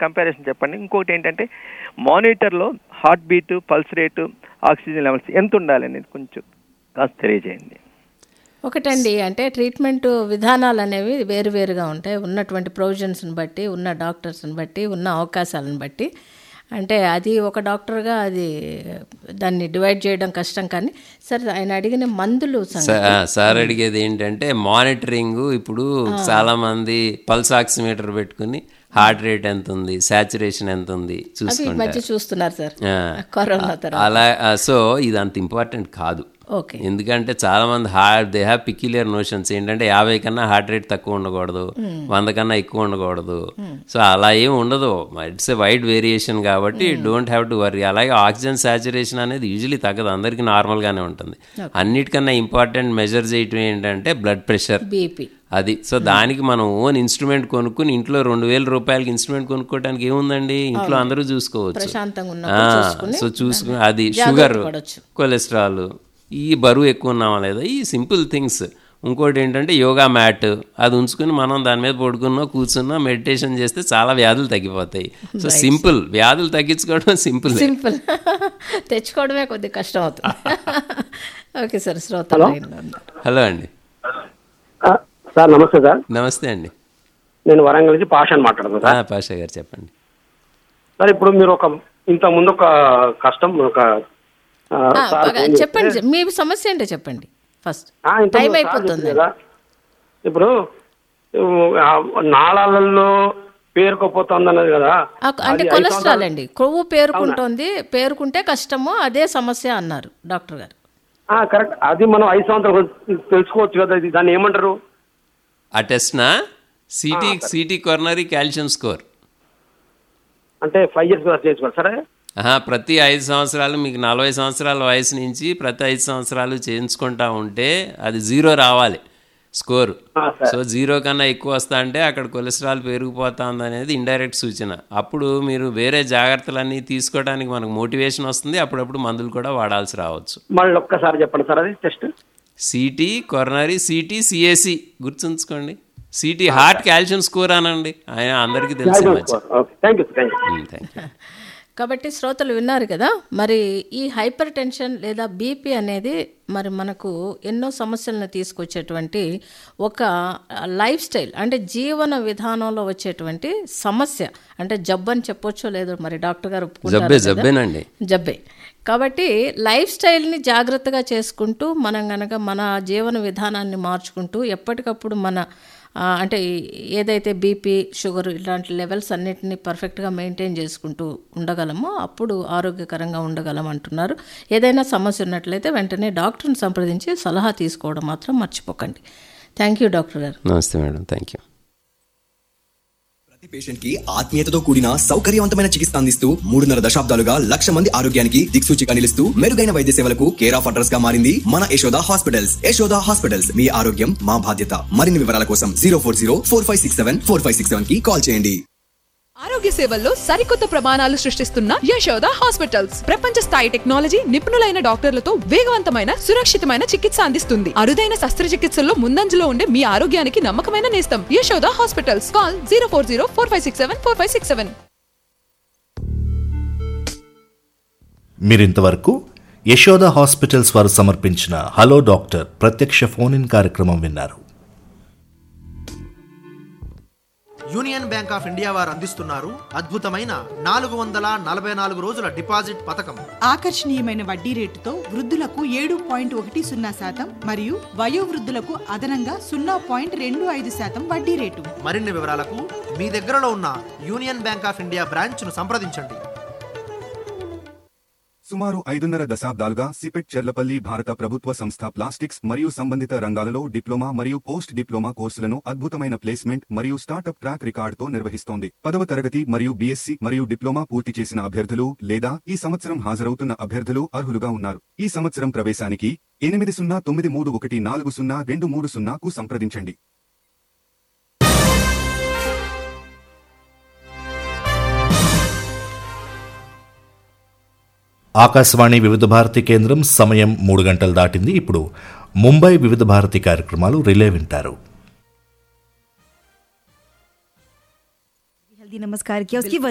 Comparison చెప్పండి ఇంకొకటి ఏంటంటే మానిటర్లో heart beat pulse rate oxygen levels ఎంత ఉండాలి అనేది కొంచెం కాస్త తెలియజేయండి ఒకటండి అంటే ట్రీట్మెంట్ విధానాలు అనేవి వేరువేరుగా ఉంటాయి ఉన్నటువంటి ప్రొవిజన్స్ని బట్టి ఉన్న డాక్టర్స్ని బట్టి ఉన్న అవకాశాలను బట్టి అంటే అది ఒక డాక్టర్గా అది దాన్ని డివైడ్ చేయడం కష్టం కానీ సరే ఆయన అడిగిన మందులు సంగతి. సా- ఆ, సార్ అడిగేది ఏంటంటే మానిటరింగ్ ఇప్పుడు చాలా మంది పల్స్ ఆక్సిమీటర్ పెట్టుకుని హార్ట్ రేట్ ఎంత ఉంది సాచురేషన్ ఎంత ఉంది అవి ఈ చూసుకుంటారు మధ్య చూస్తున్నారు సార్ ఆ. కరోనా తర్వాత అలా సో ఇది అంత ఇంపార్టెంట్ కాదు ఓకే ఎందుకంటే చాలా మంది heart they have peculiar notions ఏంటంటే యాభై కన్నా హార్ట్ రేట్ తక్కువ ఉండకూడదు వంద కన్నా ఎక్కువ ఉండకూడదు సో అలా ఏం ఉండదు ఇట్స్ ఎ వైడ్ వేరియేషన్ కాబట్టి డోంట్ హ్యావ్ టు వరీ అలాగే ఆక్సిజన్ సాచురేషన్ అనేది యూజువలీ తగ్గదు అందరికీ నార్మల్గానే ఉంటుంది అన్నిటికన్నా ఇంపార్టెంట్ మెజర్ చేయటం ఏంటంటే బ్లడ్ ప్రెషర్ బీపీ అది సో దానికి మనం ఓన్ ఇన్స్ట్రుమెంట్ కొనుక్కుని ఇంట్లో రెండు వేల రూపాయలకి ఇన్స్ట్రుమెంట్ కొనుక్కోవడానికి ఏముందండి ఇంట్లో అందరూ చూసుకోవచ్చు ప్రశాంతంగా ఆ, ఉన్నప్పుడు చూసుకుని సో చూసుకుని అది షుగర్ పడొచ్చు. కొలెస్ట్రాల్ ఈ బరువు ఎక్కువ ఉన్నామా లేదా ఈ సింపుల్ థింగ్స్ ఇంకోటి ఏంటంటే యోగా మ్యాట్ అది ఉంచుకుని మనం దాని మీద పడుకున్నా కూర్చున్నా మెడిటేషన్ చేస్తే చాలా వ్యాధులు తగ్గిపోతాయి సో సింపుల్ వ్యాధులు తగ్గించుకోవడం సింపుల్ సింపుల్ తెచ్చుకోవడమే కొద్దిగా కష్టం అవుతుంది ఓకే సార్ శ్రోతలు లైన్లో ఉన్నారు. హలో అండి ఆ, సార్ నమస్తే సార్ నమస్తే అండి నేను వరంగల్ నుంచి పాషాని మాట్లాడుతున్నాను ఆ, సార్ పాషా గారు చెప్పండి సార్ ఇప్పుడు మీరు ఒక ఇంత ముందు ఒక కష్టం ఒక ఆ, ఆ, సార్ బాగా ఫోన్ చెప్పండి చేస్తే- మీ సమస్య ఏంటో చెప్పండి ఫస్ట్ ఆ, ఇంత టైం ముందు సార్ అయిపోతుంది చెప్పింది కదా. ఇప్పుడు ఆ, నాళాలలో పేరుకోపోతుంది అన్నది కదా ఆ, అంటే అది ఐదు కొలెస్ట్రాల్ సంవత్సరాలు- అండి కొవ్వు పేరుకుంటోంది పేరుకుంటే కష్టము అదే సమస్య అన్నారు డాక్టర్ గారు ఆ, కరెక్ట్ అది మనం ఐదు సంవత్సరాలు తెలుసుకోవచ్చు కదా ఇది దాన్ని ఏమంటారు ఆ టెస్ట్నా CT CT coronary calcium score అంటే ఫైవ్ ఇయర్స్ చేసుకోవాలి సరే ఆహా, ప్రతి ఐదు సంవత్సరాలు మీకు నలభై సంవత్సరాల వయసు నుంచి ప్రతి ఐదు సంవత్సరాలు చేయించుకుంటా ఉంటే అది జీరో రావాలి స్కోర్ ఆ, సరే. సో జీరో కన్నా ఎక్కువ వస్తా అంటే అక్కడ కొలెస్ట్రాల్ పెరిగిపోతుంది అనేది ఇండైరెక్ట్ సూచన అప్పుడు మీరు వేరే జాగ్రత్తలన్నీ తీసుకోవడానికి మనకు మోటివేషన్ వస్తుంది అప్పుడప్పుడు మందులు కూడా వాడాల్సి రావచ్చు మళ్ళీ ఒక్కసారి చెప్పండి సార్ అది test CT coronary CT CAC గుర్తుంచుకోండి సిటీ హార్ట్ కాల్షియం స్కోర్ అనండి ఆయన అందరికీ తెలిసే మంచి okay thank you thank you thank you కాబట్టి శ్రోతలు విన్నారు కదా మరి ఈ హైపర్ టెన్షన్ లేదా బీపీ అనేది మరి మనకు ఎన్నో సమస్యలను తీసుకొచ్చేటువంటి ఒక లైఫ్ స్టైల్ అంటే జీవన విధానంలో వచ్చేటువంటి సమస్య అంటే జబ్బు అని చెప్పొచ్చో లేదో మరి డాక్టర్ గారు ఒప్పుకుంటారా జబ్బే లేదా? జబ్బేనండి జబ్బే కాబట్టి లైఫ్ స్టైల్ని జాగ్రత్తగా చేసుకుంటూ మనం గనక మన జీవన విధానాన్ని మార్చుకుంటూ ఎప్పటికప్పుడు మన ఆ, అంటే ఏదైతే బీపీ షుగర్ ఇలాంటి లెవెల్స్ అన్నిటిని పర్ఫెక్ట్గా మెయింటైన్ చేసుకుంటూ ఉండగలమో అప్పుడు ఆరోగ్యకరంగా ఉండగలం అంటున్నారు ఏదైనా సమస్య ఉన్నట్లయితే వెంటనే డాక్టర్ని సంప్రదించి సలహా తీసుకోవడం మాత్రం మర్చిపోకండి థ్యాంక్ యూ డాక్టర్ గారు నమస్తే మేడం థ్యాంక్ యూ ప్రతి పేషెంట్ కి ఆత్మీయతతో కూడిన సౌకర్యవంతమైన చికిత్స అందిస్తూ మూడున్నర దశాబ్దాలుగా లక్ష మంది ఆరోగ్యానికి దిక్సూచిగా నిలుస్తూ మెరుగైన వైద్య సేవలకు కేర్ ఆఫ్ అడ్రస్ గా మారింది మన యశోద హాస్పిటల్స్ యశోద హాస్పిటల్స్ మీ ఆరోగ్యం మా బాధ్యత మరిన్ని వివరాల కోసం zero four zero four five six seven four five six seven కి కాల్ చేయండి ఆరోగ్య సేవల్లో సరికొత్త ప్రమాణాలు సృష్టిస్తున్న యశోద హాస్పిటల్స్ ప్రపంచ స్థాయి టెక్నాలజీ నిపుణులైన డాక్టర్లతో వేగవంతమైన సురక్షితమైన చికిత్స అందిస్తుంది అరుదైన శస్త్రచికిత్సల్లో ముందంజలో ఉండే మీ ఆరోగ్యానికి నమ్మకమైన నేస్తం Yashoda hospitals call zero four zero four five six seven four five six seven మీరింతవరకు యశోద హాస్పిటల్స్ వారు సమర్పించిన హలో డాక్టర్ ప్రత్యక్ష ఫోన్ ఇన్ కార్యక్రమం విన్నారు యూనియన్ బ్యాంక్ ఆఫ్ ఇండియా వారు అందిస్తున్నారు అద్భుతమైన నాలుగు వందల నలభై నాలుగు రోజుల డిపాజిట్ పథకం ఆకర్షణీయమైన వడ్డీ రేటుతో వృద్ధులకు ఏడు పాయింట్ ఒకటి సున్నా శాతం మరియు వయోవృద్ధులకు అదనంగా సున్నా పాయింట్ రెండు ఐదు శాతం వడ్డీ రేటు మరిన్ని వివరాలకు మీ దగ్గరలో ఉన్న యూనియన్ బ్యాంక్ ఆఫ్ ఇండియా బ్రాంచ్ను సంప్రదించండి సుమారు ఐదున్నర దశాబ్దాలుగా సిపెట్ చెర్లపల్లి భారత ప్రభుత్వ సంస్థ ప్లాస్టిక్స్ మరియు సంబంధిత రంగాలలో డిప్లొమా మరియు పోస్ట్ డిప్లొమా కోర్సులను అద్భుతమైన ప్లేస్మెంట్ మరియు స్టార్టప్ ట్రాక్ రికార్డుతో నిర్వహిస్తోంది పదవ తరగతి మరియు బీఎస్సీ మరియు డిప్లొమా పూర్తి చేసిన అభ్యర్థులు లేదా ఈ సంవత్సరం హాజరవుతున్న అభ్యర్థులు అర్హులుగా ఉన్నారు ఈ సంవత్సరం ప్రవేశానికి ఎనిమిది సున్నా తొమ్మిది మూడు ఒకటి నాలుగు సున్నా రెండు మూడు సున్నాకు సంప్రదించండి ఆకాశవాణి వివిధ భారతి కేంద్రం సమయం మూడు గంటలు దాటింది ఇప్పుడు ముంబై వివిధ భారతి కార్యక్రమాలు రిలే వింటారు हल्दी नमस्कार किया उसकी